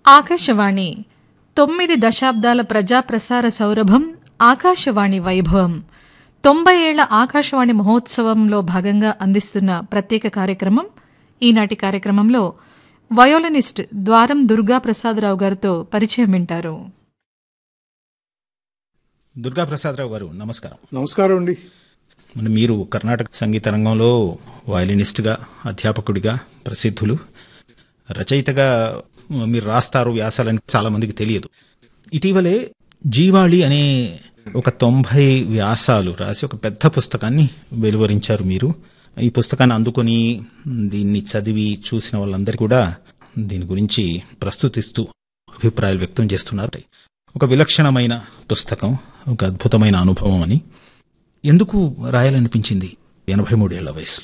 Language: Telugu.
ఆకాశవాణి తొమ్మిది దశాబ్దాల ప్రజాప్రసార సౌరభం ఆకాశవాణి వైభవం తొంభై ఏళ్ల ఆకాశవాణి మహోత్సవంలో భాగంగా అందిస్తున్న ప్రత్యేక కార్యక్రమం ఈనాటి కార్యక్రమంలో వయోలినిస్ట్ ద్వారం దుర్గా ప్రసాదరావు గారితో పరిచయం వింటారు దుర్గా ప్రసాదరావు గారు నమస్కారం నమస్కారం అండి మరి మీరు కర్ణాటక సంగీత రంగంలో వయలినిస్ట్గా అధ్యాపకుడిగా ప్రసిద్ధులు రచయితగా మీరు రాస్తారు వ్యాసాలని చాలా మందికి తెలియదు ఇటీవలే జీవాళి అనే ఒక తొంభై వ్యాసాలు రాసి ఒక పెద్ద పుస్తకాన్ని వెలువరించారు మీరు ఈ పుస్తకాన్ని అందుకొని దీన్ని చదివి చూసిన వాళ్ళందరూ కూడా దీని గురించి ప్రస్తుతిస్తూ అభిప్రాయాలు వ్యక్తం చేస్తున్నారు ఒక విలక్షణమైన పుస్తకం ఒక అద్భుతమైన అనుభవం అని ఎందుకు రాయాలనిపించింది ఎనభై మూడేళ్ల వయసులో